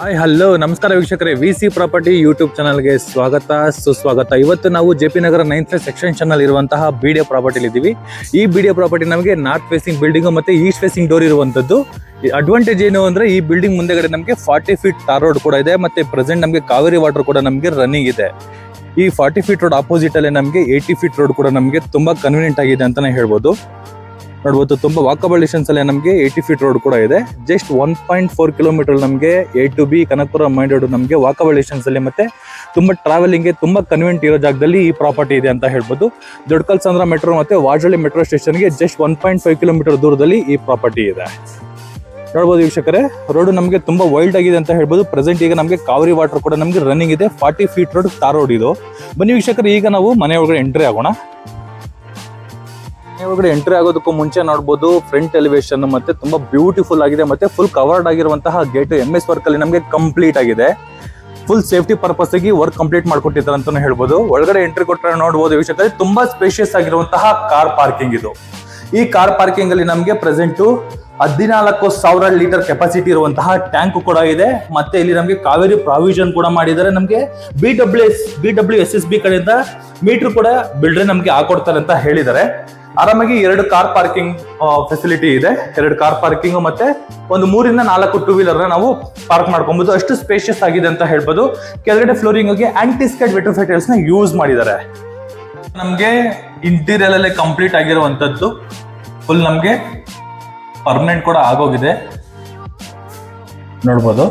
hi hello ನಮಸ್ಕಾರ ವೀಕ್ಷಕರೇ V C property YouTube ಚಾನಲ್ಗೆ ಸ್ವಾಗತ ಸುಸ್ವಾಗತ ಇವತ್ತು ನಾವು J P Nagar ninth phase section ನಲ್ಲಿ ಇರುವಂತಹ ಬಿ ಡಿ ಪ್ರಾಪರ್ಟಿಲಿ ಇದ್ದೀವಿ ಈ ಬಿ ಡಿ ಪ್ರಾಪರ್ಟಿ ನಮಗೆ ನಾರ್ತ್ ಫೇಸಿಂಗ್ ಬಿಲ್ಡಿಂಗ್ ಮತ್ತೆ ಈಸ್ಟ್ ಫೇಸಿಂಗ್ ಡೋರ್ ಇರುವಂತದ್ದು ಅಡ್ವಾಂಟೇಜ್ ಏನು ಅಂದ್ರೆ ಈ ಬಿಲ್ಡಿಂಗ್ ಮುಂದೆಗಡೆ ನಮಗೆ ಫಾರ್ಟಿ ಫೀಟ್ ಟಾರ್ ರೋಡ್ ಕೂಡ ಇದೆ ಮತ್ತೆ ಪ್ರೆಸೆಂಟ್ ನಮಗೆ ಕಾವೇರಿ ವಾಟರ್ ಕೂಡ ನಮಗೆ ರನ್ನಿಂಗ್ ಇದೆ ಈ ಫಾರ್ಟಿ ಫೀಟ್ ರೋಡ್ ಆಪೋಸಿಟ್ ಅಲ್ಲಿ ನಮಗೆ ಏಯ್ಟಿ ಫೀಟ್ ರೋಡ್ ಕೂಡ ನಮಗೆ ತುಂಬಾ ಕನ್ವೀನಿಯಂಟ್ ಆಗಿದೆ ಅಂತಾನೆ ಹೇಳ್ಬೋದು ನೋಡ್ಬೋದು ತುಂಬಾ ವಾಕಬಲ್ ಡಿಸ್ಟೆನ್ಸ್ ಅಲ್ಲಿ ನಮಗೆ ಏಯ್ಟಿ ಫೀಟ್ ರೋಡ್ ಕೂಡ ಇದೆ just one point four kilometre ನಮಗೆ A to B Kanakapura main road ನಮಗೆ ವಾಕಬಲ್ ಡಿಸ್ಟೆನ್ಸ್ ಅಲ್ಲಿ ಮತ್ತೆ ತುಂಬಾ ಟ್ರಾವೆಲಿಂಗ್ ತುಂಬಾ ಕನ್ವೀನಿಯಂಟ್ ಇರೋ ಜಾಗದಲ್ಲಿ ಈ ಪ್ರಾಪರ್ಟಿ ಇದೆ ಅಂತ ಹೇಳ್ಬೋದು ದೊಡ್ಡಕಲ್ಸಂದ್ರ ಮೆಟ್ರೋ ಮತ್ತೆ ವಾಜಳ್ಳಿ ಮೆಟ್ರೋ ಸ್ಟೇಷನ್ಗೆ just one point five kilometre ದೂರದಲ್ಲಿ ಈ ಪ್ರಾಪರ್ಟಿ ಇದೆ ನೋಡ್ಬೋದು ವೀಕ್ಷಕರೇ ರೋಡ್ ನಮಗೆ ತುಂಬಾ ವೈಲ್ಡ್ ಆಗಿದೆ ಅಂತ ಹೇಳ್ಬೋದು ಪ್ರೆಸೆಂಟ್ ಈಗ ನಮಗೆ ಕಾವೇರಿ ವಾಟರ್ ಕೂಡ ನಮಗೆ ರನ್ನಿಂಗ್ ಇದೆ forty feet road tar road ಇದು ಬನ್ನಿ ವೀಕ್ಷಕರೇ ಈಗ ನಾವು ಮನೆ ಒಳಗಡೆ ಎಂಟ್ರಿ ಆಗೋಣ ಮನೆ ಒಳಗಡೆ ಎಂಟ್ರಿ ಆಗೋದಕ್ಕೂ ಮುಂಚೆ ನೋಡ್ಬೋದು ಫ್ರಂಟ್ ಎಲಿವೇಶನ್ ಮತ್ತೆ ತುಂಬಾ ಬ್ಯೂಟಿಫುಲ್ ಆಗಿದೆ ಮತ್ತೆ ಫುಲ್ ಕವರ್ಡ್ ಆಗಿರುವಂತಹ ಗೇಟ್ ಎಂ ಎಸ್ ವರ್ಕ್ ಅಲ್ಲಿ ನಮಗೆ ಕಂಪ್ಲೀಟ್ ಆಗಿದೆ ಫುಲ್ ಸೇಫ್ಟಿ ಪರ್ಪಸ್ ಆಗಿ ವರ್ಕ್ ಕಂಪ್ಲೀಟ್ ಮಾಡ್ಕೊಟ್ಟಿದ್ದಾರೆ ಅಂತಾನೆ ಹೇಳ್ಬೋದು ಒಳಗಡೆ ಎಂಟ್ರಿ ಕೊಟ್ಟರೆ ನೋಡ್ಬೋದು ವೀಕ್ಷಕರೇ ತುಂಬಾ ಸ್ಪೇಷಿಯಸ್ ಆಗಿರುವಂತಹ ಕಾರ್ ಪಾರ್ಕಿಂಗ್ ಇದು ಈ ಕಾರ್ ಪಾರ್ಕಿಂಗ್ ಅಲ್ಲಿ ನಮಗೆ ಪ್ರೆಸೆಂಟ್ ಹದಿನಾಲ್ಕು ಸಾವಿರ ಲೀಟರ್ ಕೆಪಾಸಿಟಿ ಇರುವಂತಹ ಟ್ಯಾಂಕ್ ಕೂಡ ಇದೆ ಮತ್ತೆ ಇಲ್ಲಿ ನಮಗೆ ಕಾವೇರಿ ಪ್ರಾವಿಷನ್ ಕೂಡ ಮಾಡಿದ್ದಾರೆ ನಮಗೆ B W S B W S S B ಕಡೆಯಿಂದ ಮೀಟರ್ ಕೂಡ ಬಿಲ್ಡ್ರೆ ನಮಗೆ ಹಾಕೊಡ್ತಾರೆ ಅಂತ ಹೇಳಿದ್ದಾರೆ ಆರಾಮಾಗಿ ಎರಡು ಕಾರ್ ಪಾರ್ಕಿಂಗ್ ಫೆಸಿಲಿಟಿ ಇದೆ ಎರಡು ಕಾರ್ ಪಾರ್ಕಿಂಗ್ ಮತ್ತೆ ಒಂದು ಮೂರಿಂದ ನಾಲ್ಕು ಟೂ ವೀಲರ್ ನಾವು ಪಾರ್ಕ್ ಮಾಡ್ಕೊಬಹುದು ಅಷ್ಟು ಸ್ಪೇಷಿಯಸ್ ಆಗಿದೆ ಅಂತ ಹೇಳ್ಬೋದು ಕೆಳಗಡೆ ಫ್ಲೋರಿಂಗ್ ಗೆ ಆಂಟಿಸ್ಕೇಟ್ ವೆಟ್ರೋಫೈಟರ್ಸ್ ನ ಯೂಸ್ ಮಾಡಿದ್ದಾರೆ ನಮಗೆ ಇಂಟೀರಿಯರ್ ಅಲ್ಲೇ ಕಂಪ್ಲೀಟ್ ಆಗಿರುವಂತದ್ದು ಫುಲ್ ನಮಗೆ ಪರ್ಮನೆಂಟ್ ಕೂಡ ಆಗೋಗಿದೆ ನೋಡ್ಬೋದು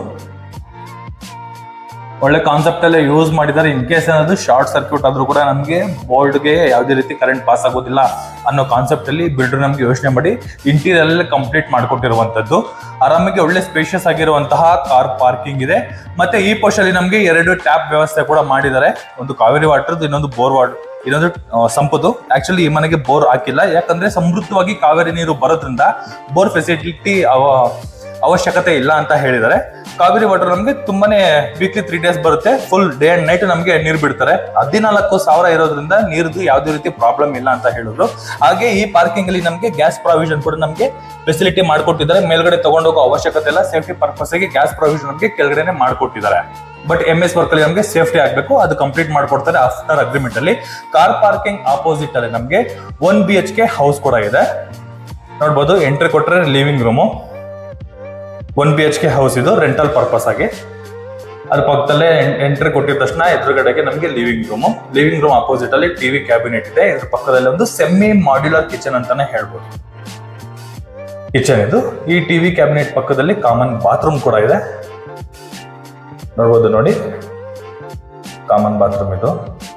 ಒಳ್ಳೆ ಕಾನ್ಸೆಪ್ಟ್ ಅಲ್ಲೇ ಯೂಸ್ ಮಾಡಿದ್ದಾರೆ ಇನ್ ಕೇಸ್ ಏನಾದ್ರು ಶಾರ್ಟ್ ಸರ್ಕ್ಯೂಟ್ ಆದ್ರೂ ಕೂಡ ನಮಗೆ ಬೋರ್ಡ್ಗೆ ಯಾವುದೇ ರೀತಿ ಕರೆಂಟ್ ಪಾಸ್ ಆಗೋದಿಲ್ಲ ಅನ್ನೋ ಕಾನ್ಸೆಪ್ಟ್ ಅಲ್ಲಿ ಬಿಲ್ಡರ್ ನಮಗೆ ಯೋಚನೆ ಮಾಡಿ ಇಂಟೀರಿಯರ್ ಅಲ್ಲೇ ಕಂಪ್ಲೀಟ್ ಮಾಡ್ಕೊಟ್ಟಿರುವಂತದ್ದು ಆರಾಮಾಗಿ ಒಳ್ಳೆ ಸ್ಪೇಷಿಯಸ್ ಆಗಿರುವಂತಹ ಕಾರ್ ಪಾರ್ಕಿಂಗ್ ಇದೆ ಮತ್ತೆ ಈ ಪೋಸ್ಟ್ ಅಲ್ಲಿ ನಮಗೆ ಎರಡು ಟ್ಯಾಪ್ ವ್ಯವಸ್ಥೆ ಕೂಡ ಮಾಡಿದ್ದಾರೆ ಒಂದು ಕಾವೇರಿ ವಾಟರ್ ಇನ್ನೊಂದು ಬೋರ್ ವಾಟರ್ ಇನ್ನೊಂದು ಆ, ಸಂಪದು ಆಕ್ಚುಲಿ ಈ ಮನೆಗೆ ಬೋರ್ ಹಾಕಿಲ್ಲ ಯಾಕಂದ್ರೆ ಸಮೃದ್ಧವಾಗಿ ಕಾವೇರಿ ನೀರು ಬರೋದ್ರಿಂದ ಬೋರ್ ಫೆಸಿಲಿಟಿ ಅವಶ್ಯಕತೆ ಇಲ್ಲ ಅಂತ ಹೇಳಿದ್ದಾರೆ ಕಾವೇರಿ ವಾಟರ್ ನಮಗೆ ತುಂಬಾನೇ ವೀಕ್ಲಿ ತ್ರೀ ಡೇಸ್ ಬರುತ್ತೆ ಫುಲ್ ಡೇ ಅಂಡ್ ನೈಟ್ ನಮಗೆ ನೀರು ಬಿಡ್ತಾರೆ ಹದಿನಾಲ್ಕು ಸಾವಿರ ಇರೋದ್ರಿಂದ ನೀರ್ದು ಯಾವುದೇ ರೀತಿ ಪ್ರಾಬ್ಲಮ್ ಇಲ್ಲ ಅಂತ ಹೇಳಿದ್ರು ಹಾಗೆ ಈ ಪಾರ್ಕಿಂಗ್ ಅಲ್ಲಿ ನಮಗೆ ಗ್ಯಾಸ್ ಪ್ರಾವಿಷನ್ ಕೂಡ ನಮಗೆ ಫೆಸಿಲಿಟಿ ಮಾಡ್ಕೊಟ್ಟಿದ್ದಾರೆ ಮೇಲ್ಗಡೆ ತಗೊಂಡೋಗೋ ಅವಶ್ಯಕತೆ ಇಲ್ಲ ಸೇಫ್ಟಿ ಪರ್ಪಸ್ ಗೆ ಗ್ಯಾಸ್ ಪ್ರಾವಿಷನ್ ನಮಗೆ ಕೆಳಗಡೆನೆ ಮಾಡ್ಕೊಟ್ಟಿದ್ದಾರೆ ಬಟ್ ಎಂ ಎಸ್ ವರ್ಕ್ ಅಲ್ಲಿ ನಮಗೆ ಸೇಫ್ಟಿ ಆಗಬೇಕು ಅದು ಕಂಪ್ಲೀಟ್ ಮಾಡ್ಕೊಡ್ತಾರೆ ಆಫ್ಟರ್ ಅಗ್ರಿಮೆಂಟ್ ಅಲ್ಲಿ ಕಾರ್ ಪಾರ್ಕಿಂಗ್ ಆಪೋಸಿಟ್ ಅಲ್ಲಿ ನಮಗೆ one B H K house ಕೂಡ ಇದೆ ನೋಡ್ಬೋದು ಎಂಟ್ರಿ ಕೊಟ್ಟರೆ living room one B H K house ಇದು ರೆಂಟಲ್ ಪರ್ಪಸ್ ಆಗಿ ಅದ್ರ ಪಕ್ಕದಲ್ಲೇ ಎಂಟ್ರಿ ಕೊಟ್ಟಿದ ತಕ್ಷಣ ಎದುರುಗಡೆಗೆ ನಮಗೆ living room living room opposite ಅಲ್ಲಿ ಟಿವಿ ಕ್ಯಾಬಿನೆಟ್ ಇದೆ ಇದ್ರ ಪಕ್ಕದಲ್ಲಿ ಒಂದು ಸೆಮಿ ಮಾಡ್ಯುಲರ್ ಕಿಚನ್ ಅಂತಾನೆ ಹೇಳ್ಬೋದು ಕಿಚನ್ ಇದು ಈ ಟಿವಿ ಕ್ಯಾಬಿನೆಟ್ ಪಕ್ಕದಲ್ಲಿ ಕಾಮನ್ ಬಾತ್ರೂಮ್ ಕೂಡ ಇದೆ ನೋಡ್ಬೋದು ನೋಡಿ ಕಾಮನ್ ಬಾತ್ರೂಮ್ ಇದು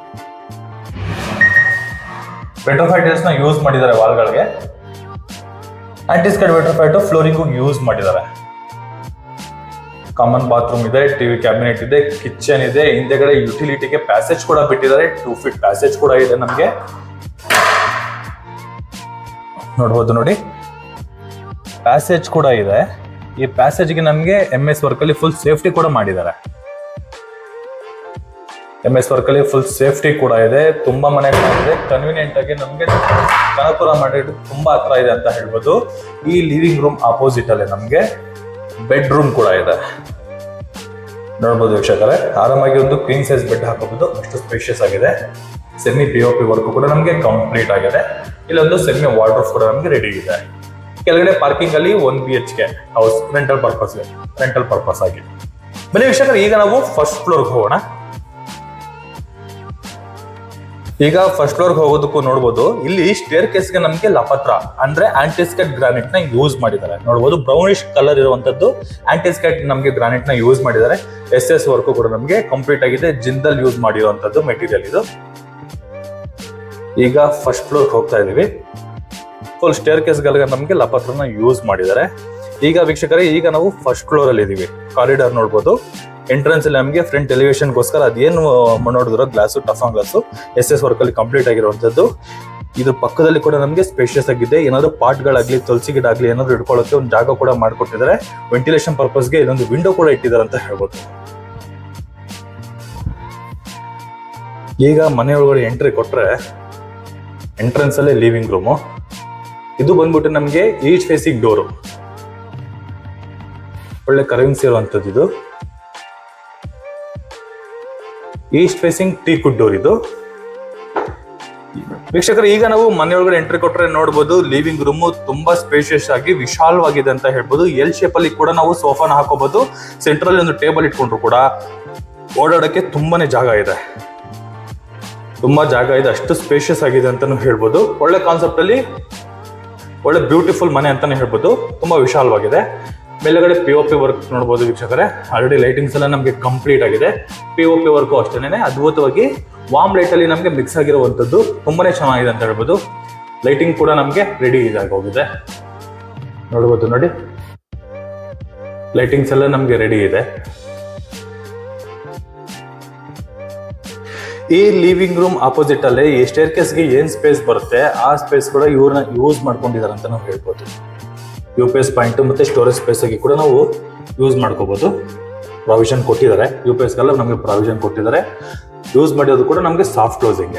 ವೆಟ್ರೋಫೈಟರ್ಸ್ ನ ಯೂಸ್ ಮಾಡಿದ್ದಾರೆ ವಾಲ್ಗಳಿಗೆ ಆಂಟಿಸ್ಕೈಡ್ ವೆಟ್ರೋಫೈಟ್ ಫ್ಲೋರಿಂಗು ಯೂಸ್ ಮಾಡಿದ್ದಾರೆ ಕಾಮನ್ ಬಾತ್ರೂಮ್ ಇದೆ ಟಿವಿ ಕ್ಯಾಬಿನೆಟ್ ಇದೆ ಕಿಚನ್ ಇದೆ ಹಿಂದೆಗಡೆ ಯುಟಿಲಿಟಿಗೆ ಪ್ಯಾಸೇಜ್ ಕೂಡ ಬಿಟ್ಟಿದ್ದಾರೆ ಟೂ ಫೀಟ್ ಪ್ಯಾಸೇಜ್ ಕೂಡ ಇದೆ ನಮಗೆ ನೋಡ್ಬೋದು ನೋಡಿ ಪ್ಯಾಸೇಜ್ ಕೂಡ ಇದೆ ಈ ಪ್ಯಾಸೇಜ್ಗೆ ನಮಗೆ ಎಂ ಎಸ್ ವರ್ಕ್ ಅಲ್ಲಿ ಫುಲ್ ಸೇಫ್ಟಿ ಕೂಡ ಮಾಡಿದ್ದಾರೆ ಎಂ ಎಸ್ ವರ್ಕ್ ಅಲ್ಲಿ ಫುಲ್ ಸೇಫ್ಟಿ ಕೂಡ ಇದೆ ತುಂಬಾ ಮನೆಗಳಿದೆ ಕನ್ವೀನಿಯಂಟ್ ಆಗಿ ನಮಗೆ ಕನಕಪುರ ಮಾಡಿ ತುಂಬಾ ಹತ್ರ ಇದೆ ಅಂತ ಹೇಳ್ಬೋದು ಈ ಲಿವಿಂಗ್ ರೂಮ್ ಆಪೋಸಿಟ್ ಅಲ್ಲಿ ನಮಗೆ ಬೆಡ್ ರೂಮ್ ಕೂಡ ಇದೆ ನೋಡ್ಬೋದು ವೀಕ್ಷಕರೇ ಆರಾಮಾಗಿ ಒಂದು ಕ್ವೀನ್ ಸೈಜ್ ಬೆಡ್ ಹಾಕೋಬಹುದು ಅಷ್ಟು ಸ್ಪೇಷಿಯಸ್ ಆಗಿದೆ semi P O P work ಕೂಡ ನಮಗೆ ಕಂಪ್ಲೀಟ್ ಆಗಿದೆ ಇಲ್ಲೊಂದು ಸೆಮಿ ವಾರ್ಡ್ರೋಫ್ ಕೂಡ ನಮಗೆ ರೆಡಿ ಇದೆ ಕೆಳಗಡೆ ಪಾರ್ಕಿಂಗ್ ಅಲ್ಲಿ one B H K house rental purpose rental purpose ಆಗಿ ಬನ್ನಿ ವೀಕ್ಷಕರೇ ಈಗ ನಾವು ಫಸ್ಟ್ ಫ್ಲೋರ್ಗೆ ಹೋಗೋಣ ಈಗ ಫಸ್ಟ್ ಫ್ಲೋರ್ಗೆ ಹೋಗೋದಕ್ಕೂ ನೋಡ್ಬೋದು ಇಲ್ಲಿ ಸ್ಟೇರ್ ಕೇಸ್ಗೆ ನಮಗೆ ಲಪತ್ರ ಅಂದ್ರೆ ಆಂಟಿಸ್ಕೆಟ್ ಗ್ರಾನೈಟ್ ನ ಯೂಸ್ ಮಾಡಿದ್ದಾರೆ ನೋಡ್ಬೋದು ಬ್ರೌನಿಶ್ ಕಲರ್ ಇರುವಂತದ್ದು ಆಂಟಿಸ್ಕೆಟ್ ನಮಗೆ ಗ್ರಾನೈಟ್ ನ ಯೂಸ್ ಮಾಡಿದ್ದಾರೆ ಎಸ್ ಎಸ್ ವರ್ಕ್ ಕೂಡ ನಮಗೆ ಕಂಪ್ಲೀಟ್ ಆಗಿದೆ ಜಿಂದಲ್ ಯೂಸ್ ಮಾಡಿರುವಂತದ್ದು ಮೆಟೀರಿಯಲ್ ಇದು ಈಗ ಫಸ್ಟ್ ಫ್ಲೋರ್ ಹೋಗ್ತಾ ಇದೀವಿ ಫುಲ್ ಸ್ಟೇರ್ ಕೇಸ್ಗಳಿಗೆ ನಮಗೆ ಲಪತ್ರನ ಯೂಸ್ ಮಾಡಿದ್ದಾರೆ ಈಗ ವೀಕ್ಷಕರೇ ಈಗ ನಾವು ಫಸ್ಟ್ ಫ್ಲೋರ್ ಅಲ್ಲಿ ಇದೀವಿ ಕಾರಿಡಾರ್ ನೋಡ್ಬೋದು ಎಂಟ್ರೆನ್ಸ್ ಅಲ್ಲಿ ನಮಗೆ ಫ್ರಂಟ್ ಎಲಿವೇಶನ್ಗೋಸ್ಕರ ಅದೇನು ನೋಡಿದ್ರು glass toughen glass S S work ಅಲ್ಲಿ ಕಂಪ್ಲೀಟ್ ಆಗಿರುವಂತದ್ದು ಇದ್ರ ಪಕ್ಕದಲ್ಲಿ ಕೂಡ ನಮಗೆ ಸ್ಪೇಷಿಯಸ್ ಆಗಿದೆ ಏನಾದ್ರು ಪಾಟ್ಗಳಾಗ್ಲಿ ತುಳಸಿ ಗಿಡ ಆಗ್ಲಿ ಏನಾದ್ರು ಇಟ್ಕೊಳ್ಳೋಕೆ ಒಂದು ಜಾಗ ಕೂಡ ಮಾಡ್ಕೊಟ್ಟಿದ್ದಾರೆ ವೆಂಟಿಲೇಷನ್ ಪರ್ಪಸ್ಗೆ ಇದೊಂದು ವಿಂಡೋ ಕೂಡ ಇಟ್ಟಿದ್ದಾರೆ ಅಂತ ಹೇಳ್ಬೋದು ಈಗ ಮನೆ ಒಳಗಡೆ ಎಂಟ್ರಿ ಕೊಟ್ರೆ ಎಂಟ್ರೆನ್ಸ್ ಅಲ್ಲೇ ಲಿವಿಂಗ್ ರೂಮು ಇದು ಬಂದ್ಬಿಟ್ಟು ನಮಗೆ ಈಚ್ ಫೇಸಿಂಗ್ ಡೋರು ಒಳ್ಳೆ ಕರೆನ್ಸಿ ಇರುವಂಥದ್ದು ಇದು east facing teak wood door ಇದು ವೀಕ್ಷಕರು ಈಗ ನಾವು ಮನೆಯೊಳಗಡೆ ಎಂಟ್ರಿ ಕೊಟ್ರೆ ನೋಡಬಹುದು ಲಿವಿಂಗ್ ರೂಮ್ ತುಂಬಾ ಸ್ಪೇಷಿಯಸ್ ಆಗಿ ವಿಶಾಲವಾಗಿದೆ ಅಂತ ಹೇಳ್ಬೋದು ಎಲ್ ಶೇಪ್ ಅಲ್ಲಿ ಕೂಡ ನಾವು ಸೋಫಾನ ಹಾಕೋಬಹುದು ಸೆಂಟ್ರಲ್ಲಿ ಒಂದು ಟೇಬಲ್ ಇಟ್ಕೊಂಡ್ರು ಕೂಡ ಓಡಾಡಕ್ಕೆ ತುಂಬಾನೇ ಜಾಗ ಇದೆ ತುಂಬಾ ಜಾಗ ಇದೆ ಅಷ್ಟು ಸ್ಪೇಷಿಯಸ್ ಆಗಿದೆ ಅಂತಾನು ಹೇಳ್ಬೋದು ಒಳ್ಳೆ ಕಾನ್ಸೆಪ್ಟ್ ಅಲ್ಲಿ ಒಳ್ಳೆ ಬ್ಯೂಟಿಫುಲ್ ಮನೆ ಅಂತಾನೆ ಹೇಳ್ಬೋದು ತುಂಬಾ ವಿಶಾಲವಾಗಿದೆ ಮೇಲ್ಗಡೆ ಪಿ ಒ ಪಿ ವರ್ಕ್ ನೋಡ್ಬೋದು ವೀಕ್ಷಕರೇ ಆಲ್ರೆಡಿ ಲೈಟಿಂಗ್ಸ್ ಎಲ್ಲ ನಮಗೆ ಕಂಪ್ಲೀಟ್ ಆಗಿದೆ ಪಿ ಒ ಪಿ ವರ್ಕು ಅಷ್ಟೇನೆ ಅದ್ಭುತವಾಗಿ ವಾಮ್ ಲೈಟ್ ಅಲ್ಲಿ ನಮಗೆ ಮಿಕ್ಸ್ ಆಗಿರುವಂತದ್ದು ತುಂಬಾನೇ ಚೆನ್ನಾಗಿದೆ ಅಂತ ಹೇಳ್ಬೋದು ಲೈಟಿಂಗ್ ಕೂಡ ನಮಗೆ ರೆಡಿ ಇದಾಗಿ ಹೋಗಿದೆ ನೋಡ್ಬೋದು ನೋಡಿ ಲೈಟಿಂಗ್ಸ್ ಎಲ್ಲ ನಮಗೆ ರೆಡಿ ಇದೆ ಈ ಲಿವಿಂಗ್ ರೂಮ್ ಆಪೋಸಿಟ್ ಅಲ್ಲಿ ಈ ಸ್ಟೇರ್ ಕೇಸ್ಗೆ ಏನ್ ಸ್ಪೇಸ್ ಬರುತ್ತೆ ಆ ಸ್ಪೇಸ್ ಕೂಡ ಇವ್ರನ್ನ ಯೂಸ್ ಮಾಡ್ಕೊಂಡಿದ್ದಾರೆ ಅಂತ ನಾವು ಹೇಳ್ಬೋದು ಯು ಪಿ ಎಸ್ ಪಾಯಿಂಟ್ ಮತ್ತೆ ಸ್ಟೋರೇಜ್ ಸ್ಪೇಸ್ ಆಗಿ ಕೂಡ ನಾವು ಯೂಸ್ ಮಾಡ್ಕೋಬಹುದು ಪ್ರಾವಿಷನ್ ಕೊಟ್ಟಿದ್ದಾರೆ ಯು ಪಿ ಎಸ್ಗೆಲ್ಲ ನಮಗೆ ಪ್ರಾವಿಷನ್ ಕೊಟ್ಟಿದ್ದಾರೆ ಯೂಸ್ ಮಾಡಿರೋದು ಕೂಡ ನಮಗೆ ಸಾಫ್ಟ್ ಕ್ಲೋಸಿಂಗ್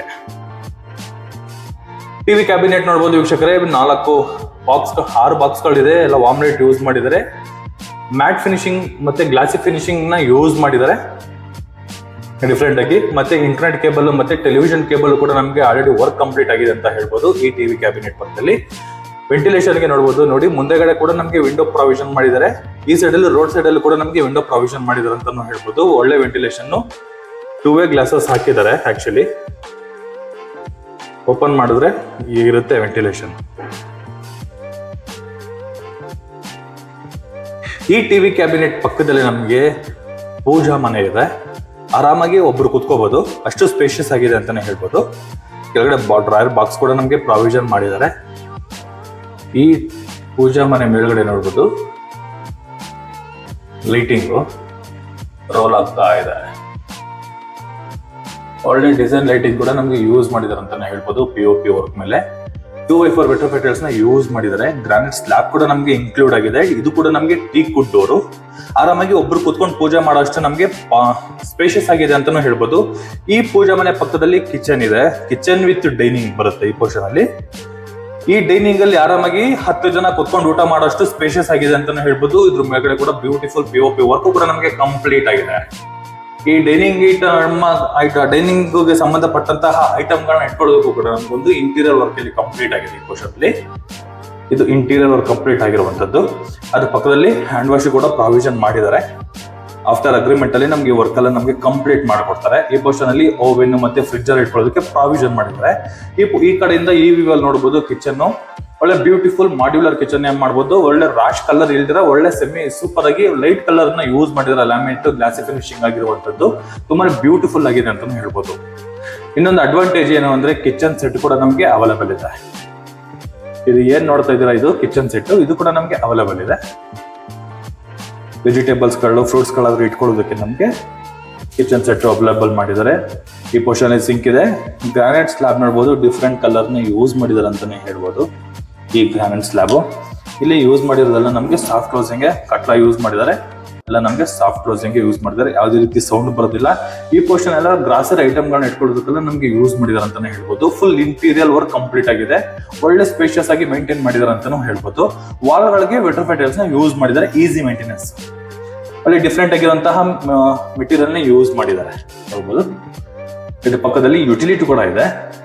ಟಿವಿ ಕ್ಯಾಬಿನೆಟ್ ನೋಡ್ಬೋದು ವೀಕ್ಷಕರೇ ನಾಲ್ಕು ಬಾಕ್ಸ್ ಆರು ಬಾಕ್ಸ್ಗಳಿದೆ ಎಲ್ಲ ವಾಮ್ಲೆಟ್ ಯೂಸ್ ಮಾಡಿದ್ದಾರೆ ಮ್ಯಾಟ್ ಫಿನಿಶಿಂಗ್ ಮತ್ತೆ ಗ್ಲಾಸಿ ಫಿನಿಶಿಂಗ್ ನ ಯೂಸ್ ಮಾಡಿದ್ದಾರೆ ಡಿಫ್ರೆಂಟ್ ಆಗಿ ಮತ್ತೆ ಇಂಟರ್ನೆಟ್ ಕೇಬಲ್ ಮತ್ತೆ ಟೆಲಿವಿಷನ್ ಕೇಬಲ್ ಕೂಡ ನಮಗೆ ಆಲ್ರೆಡಿ ವರ್ಕ್ ಕಂಪ್ಲೀಟ್ ಆಗಿದೆ ಅಂತ ಹೇಳ್ಬೋದು ಈ ಟಿವಿ ಕ್ಯಾಬಿನೆಟ್ ಪಕ್ಕದಲ್ಲಿ ವೆಂಟಿಲೇಷನ್ ಗೆ ನೋಡಬಹುದು ನೋಡಿ ಮುಂದೆಗಡೆ ಕೂಡ ನಮಗೆ ವಿಂಡೋ ಪ್ರಾವಿಷನ್ ಮಾಡಿದ್ದಾರೆ ಈ ಸೈಡ್ ಅಲ್ಲಿ ರೋಡ್ ಸೈಡ್ ಅಲ್ಲಿ ಕೂಡ ನಮಗೆ ವಿಂಡೋ ಪ್ರಾವಿಷನ್ ಮಾಡಿದ್ದಾರೆ ಅಂತಾನು ಹೇಳ್ಬೋದು ಒಳ್ಳೆ ವೆಂಟಿಲೇಷನ್ ಟೂ ವೇ ಗ್ಲಾಸಸ್ ಹಾಕಿದ್ದಾರೆ ಆಕ್ಚುಲಿ ಓಪನ್ ಮಾಡಿದ್ರೆ ಇರುತ್ತೆ ವೆಂಟಿಲೇಷನ್ ಈ ಟಿವಿ ಕ್ಯಾಬಿನೆಟ್ ಪಕ್ಕದಲ್ಲಿ ನಮಗೆ ಪೂಜಾ ಮನೆ ಇದೆ ಆರಾಮಾಗಿ ಒಬ್ರು ಕುತ್ಕೋಬಹುದು ಅಷ್ಟು ಸ್ಪೇಷಿಯಸ್ ಆಗಿದೆ ಅಂತಾನೆ ಹೇಳ್ಬೋದು ಕೆಳಗಡೆ ಡ್ರಾಯರ್ ಬಾಕ್ಸ್ ಕೂಡ ನಮಗೆ ಪ್ರಾವಿಷನ್ ಮಾಡಿದ್ದಾರೆ ಈ ಪೂಜಾ ಮನೆ ಮೇಲ್ಗಡೆ ನೋಡ್ಬೋದು ಲೈಟಿಂಗು ರೋಲ್ ಆಗ್ತಾ ಇದೆ ಒಳ್ಳೆ ಡಿಸೈನ್ ಲೈಟಿಂಗ್ ಕೂಡ ನಮಗೆ ಯೂಸ್ ಮಾಡಿದಾರೆ ಅಂತಾನೆ ಹೇಳ್ಬೋದು ಪಿ ಒ ಪಿ ವರ್ಕ್ ಮೇಲೆ ಟೂ ವೈ ಫೋರ್ ವೆಟ್ರೋಫೆಟರ್ಸ್ ನ ಯೂಸ್ ಮಾಡಿದ್ದಾರೆ ಗ್ರಾನೈಟ್ ಸ್ಲ್ಯಾಬ್ ಕೂಡ ನಮಗೆ ಇನ್ಕ್ಲೂಡ್ ಆಗಿದೆ ಇದು ಕೂಡ ನಮಗೆ ಟೀ ಕುಡ್ ಡೋರು ಆರಾಮಾಗಿ ಒಬ್ರು ಕುತ್ಕೊಂಡು ಪೂಜೆ ಮಾಡೋ ಅಷ್ಟು ನಮಗೆ ಸ್ಪೇಷಿಯಸ್ ಆಗಿದೆ ಅಂತಾನು ಹೇಳ್ಬೋದು ಈ ಪೂಜಾ ಮನೆ ಪಕ್ಕದಲ್ಲಿ ಕಿಚನ್ ಇದೆ ಕಿಚನ್ ವಿತ್ ಡೈನಿಂಗ್ ಬರುತ್ತೆ ಈ ಪೋರ್ಷನ್ ಅಲ್ಲಿ ಈ ಡೈನಿಂಗ್ ಅಲ್ಲಿ ಆರಾಮಾಗಿ ಹತ್ತು ಜನ ಕುತ್ಕೊಂಡು ಊಟ ಮಾಡೋಷ್ಟು ಸ್ಪೇಷಿಯಸ್ ಆಗಿದೆ ಅಂತಾನು ಹೇಳ್ಬೋದು ಇದ್ರ ಮೇಲ್ಗಡೆ ಕೂಡ beautiful P O P work ಕೂಡ ನಮಗೆ ಕಂಪ್ಲೀಟ್ ಆಗಿದೆ ಈ ಡೈನಿಂಗ್ ಡೈನಿಂಗ್ ಗೆ ಸಂಬಂಧಪಟ್ಟಂತಹ ಐಟಮ್ಗಳನ್ನ ಇಟ್ಕೊಳ್ಳೋದಕ್ಕೂ ಕೂಡ ನಮಗೊಂದು ಇಂಟೀರಿಯರ್ ವರ್ಕ್ ಇಲ್ಲಿ ಕಂಪ್ಲೀಟ್ ಆಗಿದೆ ಈ portion ಅಲ್ಲಿ ಇದು ಇಂಟೀರಿಯರ್ ವರ್ಕ್ ಕಂಪ್ಲೀಟ್ ಆಗಿರುವಂತದ್ದು ಅದ್ರ ಪಕ್ಕದಲ್ಲಿ ಹ್ಯಾಂಡ್ ವಾಶ್ ಕೂಡ ಪ್ರಾವಿಷನ್ ಮಾಡಿದ್ದಾರೆ ಆಫ್ಟರ್ ಅಗ್ರಿಮೆಂಟ್ ಅಲ್ಲಿ ನಮಗೆ ವರ್ಕ್ ಎಲ್ಲ ನಮಗೆ ಕಂಪ್ಲೀಟ್ ಮಾಡ್ಕೊಡ್ತಾರೆ ಈ ಪೋರ್ಷನ್ ಅಲ್ಲಿ ಓವೆನ್ ಮತ್ತೆ ಫ್ರಿಜ್ ಅಲ್ಲಿ ಇಟ್ಕೊಳ್ಳೋದಕ್ಕೆ ಪ್ರಾವಿಷನ್ ಮಾಡಿದ್ದಾರೆ ಈ ಪು- ಈ ಕಡೆಯಿಂದ ಈ ವ್ಯೂ ಅಲ್ಲಿ ನೋಡಬಹುದು ಕಿಚನ್ ಒಳ್ಳೆ ಬ್ಯೂಟಿಫುಲ್ ಮಾಡ್ಯುಲರ್ ಕಿಚನ್ ಏನ್ ಮಾಡ್ಬೋದು ಒಳ್ಳೆ ರಾಶ್ ಕಲರ್ ಇಲ್ದಿರ ಒಳ್ಳೆ ಸೆಮಿ ಸೂಪರ್ ಆಗಿ ಲೈಟ್ ಕಲರ್ ನ ಯೂಸ್ ಮಾಡಿದ್ದಾರೆ ಲ್ಯಾಮಿನೇಟ್ ಗ್ಲಾಸಿ ಫಿನಿಶಿಂಗ್ ಆಗಿರುವಂತದ್ದು ತುಂಬಾ ಬ್ಯೂಟಿಫುಲ್ ಆಗಿದೆ ಅಂತಾನು ಹೇಳ್ಬೋದು ಇನ್ನೊಂದು ಅಡ್ವಾಂಟೇಜ್ ಏನು ಅಂದ್ರೆ ಕಿಚನ್ ಸೆಟ್ ಕೂಡ ನಮಗೆ ಅವೈಲೇಬಲ್ ಇದೆ ಇದು ಏನ್ ನೋಡ್ತಾ ಇದ್ದೀರಾ ಇದು ಕಿಚನ್ ಸೆಟ್ ಇದು ಕೂಡ ನಮಗೆ ಅವೈಲೇಬಲ್ ಇದೆ ವೆಜಿಟೇಬಲ್ಸ್ಗಳು ಫ್ರೂಟ್ಸ್ಗಳಾದ್ರೂ ಇಟ್ಕೊಳ್ಳೋದಕ್ಕೆ ನಮಗೆ ಕಿಚನ್ ಸೆಟ್ ಅವೈಲೇಬಲ್ ಮಾಡಿದ್ದಾರೆ ಈ ಪೋರ್ಷನ್ ಸಿಂಕ್ ಇದೆ ಗ್ರಾನೈಟ್ ಸ್ಲ್ಯಾಬ್ ನೋಡ್ಬೋದು ಡಿಫ್ರೆಂಟ್ ಕಲರ್ನ ಯೂಸ್ ಮಾಡಿದ್ದಾರೆ ಅಂತಾನೆ ಹೇಳ್ಬೋದು ಈ ಗ್ರಾನೈಟ್ ಸ್ಲ್ಯಾಬ್ ಇಲ್ಲಿ ಯೂಸ್ ಮಾಡಿರೋದೆಲ್ಲ ನಮಗೆ ಸಾಫ್ಟ್ ಕ್ಲೋಸಿಂಗ್ ಕಟ್ಲ ಯೂಸ್ ಮಾಡಿದ್ದಾರೆ ಎಲ್ಲ ನಮಗೆ ಸಾಫ್ಟ್ ಕ್ಲೋಸಿಂಗ್ ಯೂಸ್ ಮಾಡಿದ್ದಾರೆ ಯಾವುದೇ ರೀತಿ ಸೌಂಡ್ ಬರೋದಿಲ್ಲ ಈ ಪೋರ್ಷನ್ ಎಲ್ಲ ಗ್ರಾಸರಿ ಐಟಮ್ಗಳನ್ನ ಇಟ್ಕೊಳ್ಳೋದಕ್ಕೆಲ್ಲ ನಮಗೆ ಯೂಸ್ ಮಾಡಿದ್ದಾರೆ ಅಂತಾನೆ ಹೇಳ್ಬೋದು ಫುಲ್ ಇಂಟೀರಿಯರ್ ವರ್ಕ್ ಕಂಪ್ಲೀಟ್ ಆಗಿದೆ ಒಳ್ಳೆ ಸ್ಪೇಷಿಯಸ್ ಆಗಿ ಮೇಂಟೈನ್ ಮಾಡಿದ್ದಾರೆ ಅಂತಾನು ಹೇಳ್ಬೋದು ವಾಲ್ಗಳಿಗೆ ವೆಟ್ರೋಫೈಟಲ್ಸ್ ನ ಯೂಸ್ ಮಾಡಿದ್ದಾರೆ ಈಸಿ ಮೇಂಟೆನೆನ್ಸ್ ಅಲ್ಲಿ ಡಿಫ್ರೆಂಟ್ ಆಗಿರುವಂತಹ ಮೆಟೀರಿಯಲ್ ನ ಯೂಸ್ ಮಾಡಿದ್ದಾರೆ ನೋಡ್ಬೋದು ಇದ್ರ ಪಕ್ಕದಲ್ಲಿ ಯುಟಿಲಿಟಿ ಕೂಡ ಇದೆ